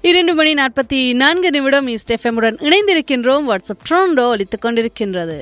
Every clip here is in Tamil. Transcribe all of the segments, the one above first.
இரண்டு மணி நாற்பத்தி நான்கு நிமிடம் ஈஸ்ட் எஃப்எம்முடன் இணைந்திருக்கின்றோம் வாட்ஸ்அப் ட்ரோண்டோ ஒலித்துக் கொண்டிருக்கின்றது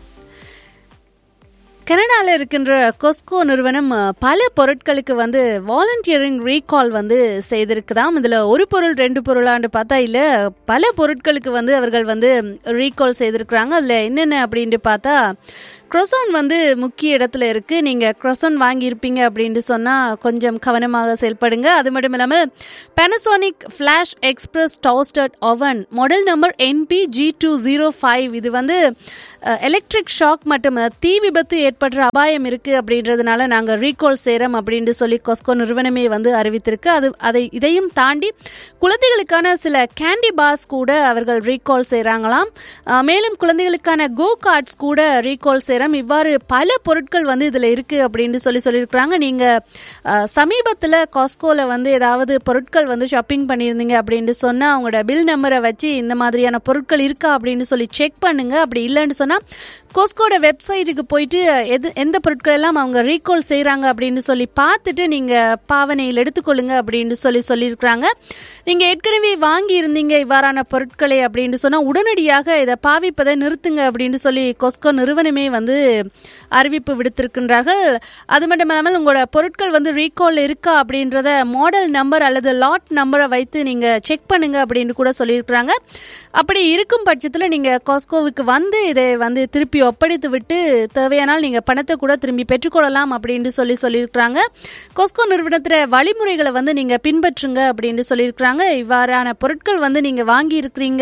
கனடாவில் இருக்கின்ற கொஸ்கோ நிறுவனம் அஹ், பல பொருட்களுக்கு வந்து வாலண்டியரிங் ரீகால் வந்து செய்திருக்குதாம் இதில் ஒரு பொருள் ரெண்டு பொருளான்னு பார்த்தா இல்லை பல பொருட்களுக்கு வந்து அவர்கள் வந்து ரீகால் செய்திருக்கிறாங்க அதில் என்னென்ன அப்படின்ட்டு பார்த்தா க்ரொசான் வந்து முக்கிய இடத்துல இருக்குது நீங்கள் க்ரொசான் வாங்கியிருப்பீங்க அப்படின்ட்டு சொன்னால் கொஞ்சம் கவனமாக செயல்படுங்க அது மட்டும் இல்லாமல் Panasonic flash express toasted oven model number NB G two zero five இது வந்து எலக்ட்ரிக் ஷாக் மற்றும் அஹ், தீ விபத்து ஏற்படுற அபாயம் இருக்குது அப்படின்றதுனால நாங்கள் ரீகால் செய்கிறோம் அப்படின்ட்டு சொல்லி கொஸ்கோ நிறுவனமே வந்து அறிவித்திருக்கு அது அதை இதையும் தாண்டி குழந்தைகளுக்கான சில கேண்டி பார்ஸ் கூட அவர்கள் ரீகால் செய்கிறாங்களாம் அஹ், மேலும் குழந்தைகளுக்கான கோ கார்ட்ஸ் கூட ரீகால் செய்கிறோம் இவ்வாறு பல பொருட்கள் வந்து இதில் இருக்குது அப்படின்னு சொல்லி சொல்லியிருக்கிறாங்க நீங்கள் சமீபத்தில் காஸ்கோவில் வந்து ஏதாவது பொருட்கள் வந்து ஷாப்பிங் பண்ணியிருந்தீங்க அப்படின்னு சொன்னால் அவங்களோட பில் நம்பரை வச்சு இந்த மாதிரியான பொருட்கள் இருக்கா அப்படின்னு சொல்லி செக் பண்ணுங்க அப்படி இல்லைன்னு சொன்னால் கோஸ்கோட வெப்சைட்டுக்கு போயிட்டு எது எந்த பொருட்கள் எல்லாம் அவங்க ரீகால் செய்கிறாங்க அப்படின்னு சொல்லி பார்த்துட்டு நீங்கள் பாவனையில் எடுத்துக்கொள்ளுங்க அப்படின்னு சொல்லி சொல்லியிருக்கிறாங்க நீங்கள் ஏற்கனவே வாங்கி இருந்தீங்க இவ்வாறான பொருட்களை அப்படின்னு சொன்னால் உடனடியாக இதை பாவிப்பதை நிறுத்துங்க அப்படின்னு சொல்லி கொஸ்கோ நிறுவனமே வந்து அறிவிப்பு விடுத்திருக்கின்றார்கள் அது மட்டும் இல்லாமல் உங்களோட பொருட்கள் வந்து ரீகால் இருக்கா அப்படின்றத மாடல் நம்பர் அல்லது லாட் நம்பரை வைத்து நீங்கள் செக் பண்ணுங்க அப்படின்னு கூட சொல்லியிருக்கிறாங்க அப்படி இருக்கும் பட்சத்தில் நீங்கள் காஸ்கோவுக்கு வந்து இதை வந்து திருப்பி ஒப்படைத்து விட்டு தேவையானால் நீங்கள் பணத்தை கூட திரும்பி பெற்றுக்கொள்ளலாம் அப்படின்னு சொல்லி சொல்லியிருக்கிறாங்க கோஸ்கோ நிறுவனத்தில் வழிமுறைகளை வந்து நீங்கள் பின்பற்றுங்க அப்படின்னு சொல்லியிருக்கிறாங்க இவ்வாறான பொருட்கள் வந்து நீங்கள் வாங்கி இருக்கிறீங்க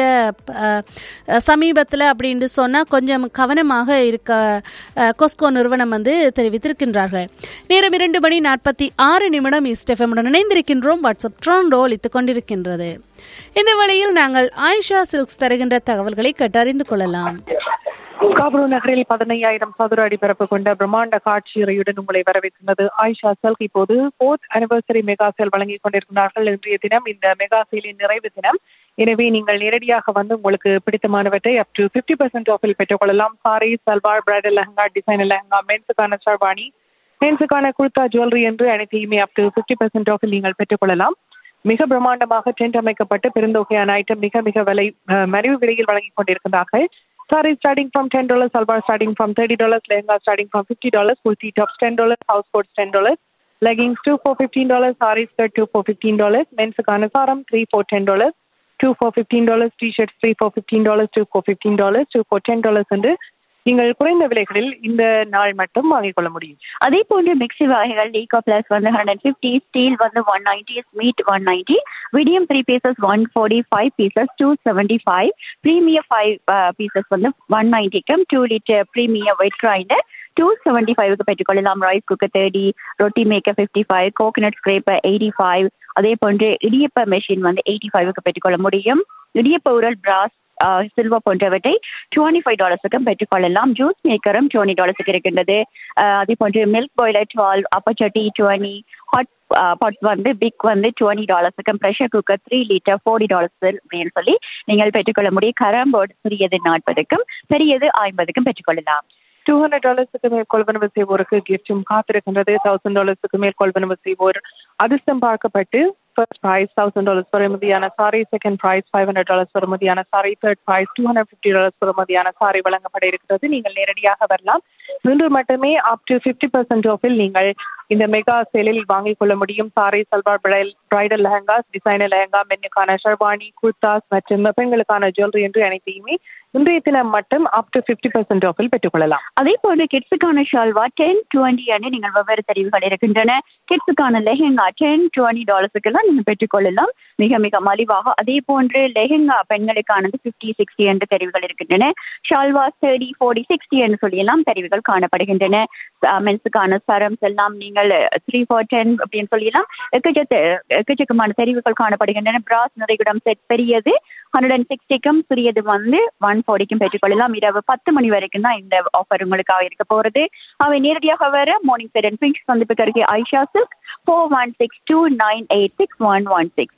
சமீபத்தில் அப்படின்னு சொன்னால் கொஞ்சம் கவனமாக இருக்க அஹ், கோஸ்கோ நிறுவனம் வந்து தெரிவித்திருக்கின்றார்கள் நேரம் இரண்டு மணி நாற்பத்தி ஆறு நிமிடம் இஸ்டெஃபமுடன் இணைந்திருக்கின்றோம் வாட்ஸ்அப் ட்ரோண்டோ அளித்துக் கொண்டிருக்கின்றது இந்த வழியில் நாங்கள் ஆயிஷா சில்க்ஸ் தருகின்ற தகவல்களை கேட்டறிந்து கொள்ளலாம் காபூர் நகரில் பதினையாயிரம் சதுர அடி பரப்பு கொண்ட பிரம்மாண்ட காட்சியறையுடன் உங்களை வரவேற்கின்றது ஆயிஷா செல்க் இப்போது போர்த் அனிவர்சரி மெகா சேல் வழங்கிக் கொண்டிருக்கிறார்கள் இன்றைய தினம் இந்த மெகா சேலின் நிறைவு தினம் எனவே நீங்கள் நேரடியாக வந்து உங்களுக்கு பிடித்தமானவற்றை அப் டு பிப்டி பர்சன்ட் ஆஃபில் பெற்றுக்கொள்ளலாம் சாரி சல்வார் பிரைடல் லெஹங்கா டிசைனர் லெஹங்கா மென்ஸுக்கான சர்வாணி மென்ஸுக்கான குர்தா ஜுவல்லரி என்று அனைத்தையுமே அப் டு பிப்டி பர்சன்ட் ஆஃபில் நீங்கள் பெற்றுக்கொள்ளலாம் மிக பிரம்மாண்டமாக டென்ட் அமைக்கப்பட்டு பெருந்தொகையான ஐட்டம் மிக மிக விலை அஹ், மலிவு விலையில் வழங்கிக் கொண்டிருக்கிறார்கள் Saree starting from ten dollars, salwar starting from thirty dollars, lehenga starting from fifty dollars, kurti tops ten dollars, house coats ten dollars, leggings two for fifteen dollars, sarees skirt two for fifteen dollars, men's kanasaram three for ten dollars, two for fifteen dollars, t-shirts three for fifteen dollars, two for fifteen dollars, two for ten dollars என்று நீங்கள் குறைந்த விலைகளில் இந்த நாள் மட்டும் வாங்கிக் கொள்ள முடியும் அதே போன்று மிக்ஸி வகைகள் லீகா பிளஸ் வந்து ஹண்ட்ரட் ஃபிஃப்டி ஸ்டீல் வந்து ஒன் நைன்டி ஸ்மீட் one ninety medium three pieces one forty five pieces two seventy five premium five pieces வந்து ஒன் நைன்டிக்கும் two litre premium wet grinder two seventy ஃபைவ்க்கு பெற்றுக்கொள்ளலாம் rice cooker thirty roti maker fifty five coconut scraper eighty five அதே போன்று இடியப்ப மெஷின் வந்து எயிட்டி ஃபைவ்க்கு பெற்றுக்கொள்ள முடியும் இடியப்ப உரல் பிராஸ் சில்வர் போன்றவற்றை டுவெண்ட்டி ஃபைவ் டாலர்ஸுக்கும் பெற்றுக்கொள்ளலாம் ஜூஸ் மேக்கரும் டுவெண்ட்டி டாலர்ஸுக்கு இருக்கின்றது அஹ் அதே போன்று மில்க் பாய்லர் டுவெல் அப்பச்சட்டி டுவெண்ட்டி ஹாட் பாட் வந்து பிக் வந்து டுவெண்ட்டி டாலர்ஸுக்கும் pressure cooker three litre forty dollars அப்படின்னு சொல்லி நீங்கள் பெற்றுக்கொள்ள முடியும் கரம்போர்டு சிறியது நாற்பதுக்கும் பெரியது ஐம்பதுக்கும் பெற்றுக்கொள்ளலாம் டூ ஹண்ட்ரட் டாலர்ஸுக்கு மேல் கொள்வனவு செய்வோருக்கு கிஃப்டும் காத்திருக்கின்றது தௌசண்ட் டாலர்ஸுக்கு மேல் கொள்வனவு செய்வோர் அதிர்ஷ்டம் பார்க்கப்பட்டு ஃபர்ஸ்ட் ப்ரைஸ் தௌசண்ட் டாலர்ஸ் பெறுமதியான sari second prize five hundred dollars பெறுமதியான sari third prize two hundred fifty dollars பெறுமதியான சாரி வழங்கப்பட இருக்கிறது நீங்கள் நேரடியாக வரலாம் இன்று மட்டுமே அப் டு ஃபிஃப்டி பர்சன்ட் ஆஃபில் நீங்கள் இந்த மெகா சேலில் வாங்கிக் கொள்ள முடியும் sari salwar bridal bridal lehengas designer lehenga மென்னுக்கான ஷர்வானி குர்தாஸ் மற்றும் பெண்களுக்கான ஜுவல்லரி என்று அனைத்தையுமே இன்றைய தினம் மட்டும் அப் டு ஃபிஃப்டி பர்சன்ட் ஆஃபில் பெற்றுக்கொள்ளலாம் அதே போன்று கிட்ஸுக்கான ஷால்வா டென் டுவெண்ட்டி அன்று நீங்கள் வெவ்வேறு தெரிவுகள் இருக்கின்றன கிட்ஸுக்கான லெஹெங்கா டென் டுவெண்ட்டி டாலர்ஸுக்கெல்லாம் நீங்கள் பெற்றுக்கொள்ளலாம் மிக மிக மலிவாக அதே போன்று லெஹெங்கா பெண்களுக்கானது ஃபிஃப்டி சிக்ஸ்டி என்று தெரிவுகள் இருக்கின்றன ஷால்வா தேர்ட்டி ஃபோர்ட்டி சிக்ஸ்டி என்று சொல்லியெல்லாம் தெரிவுகள் காணப்படுகின்றன மென்ஸுக்கான சரம்ஸ் எல்லாம் நீங்கள் த்ரீ ஃபோர் டென் அப்படின்னு சொல்லியெல்லாம் எக்கச்சக்க எக்கச்சக்கமான தெரிவுகள் காணப்படுகின்றன பிராஸ் நிறைகுடம் செட் பெரியது ஹண்ட்ரட் அண்ட் சிக்ஸ்டிக்கும் சிறியது வந்து ஒன் ஃபோர்ட்டிக்கும் பெற்றுக்கொள்ளலாம் இரவு பத்து மணி வரைக்கும் தான் இந்த ஆஃபர் உங்களுக்காக இருக்க போகிறது அவை நேரடியாக வர மார்னிங் செட் அண்ட் பிங்க் சந்திப்புக்கு அருகே Aisha silk four one six two nine eight six one one six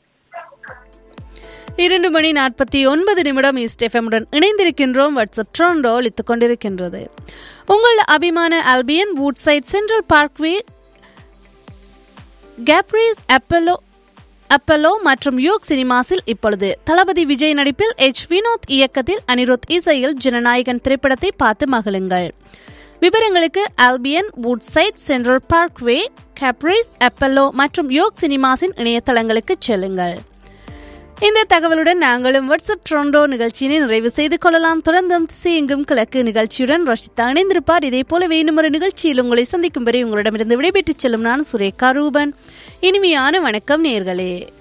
இரண்டு மணி நாற்பத்தி ஒன்பது நிமிடம் ஈஸ்ட் எஃப்எம்முடன் இணைந்திருக்கின்றோம் வாட்ஸ்அப் ட்ரோண்டோ அளித்துக் கொண்டிருக்கின்றது உங்கள் அபிமான Albion Woodside central parkway Caprice Apollo Apollo மற்றும் யோக் சினிமாஸில் இப்பொழுது தளபதி விஜய் நடிப்பில் எச் வினோத் இயக்கத்தில் அனிருத் இசையில் ஜனநாயகன் திரைப்படத்தை பார்த்து மகிழுங்கள் விவரங்களுக்கு Albion Woodside central parkway Caprice Apollo மற்றும் யோக் சினிமாஸின் இணையதளங்களுக்கு செல்லுங்கள் இந்த தகவலுடன் நாங்களும் வாட்ஸ்அப் ட்ரோண்டோ நிகழ்ச்சியினை நிறைவு செய்து கொள்ளலாம் தொடர்ந்தும் திசையெங்கும் கிழக்கு நிகழ்ச்சியுடன் ரஷிதா இணைந்திருப்பார் இதே போல வேணும் ஒரு நிகழ்ச்சியில் உங்களை சந்திக்கும் வரை உங்களிடமிருந்து விடைபெற்றுச் செல்லும் நான் சுரேகா ரூபன் இனிமையான வணக்கம் நேர்களே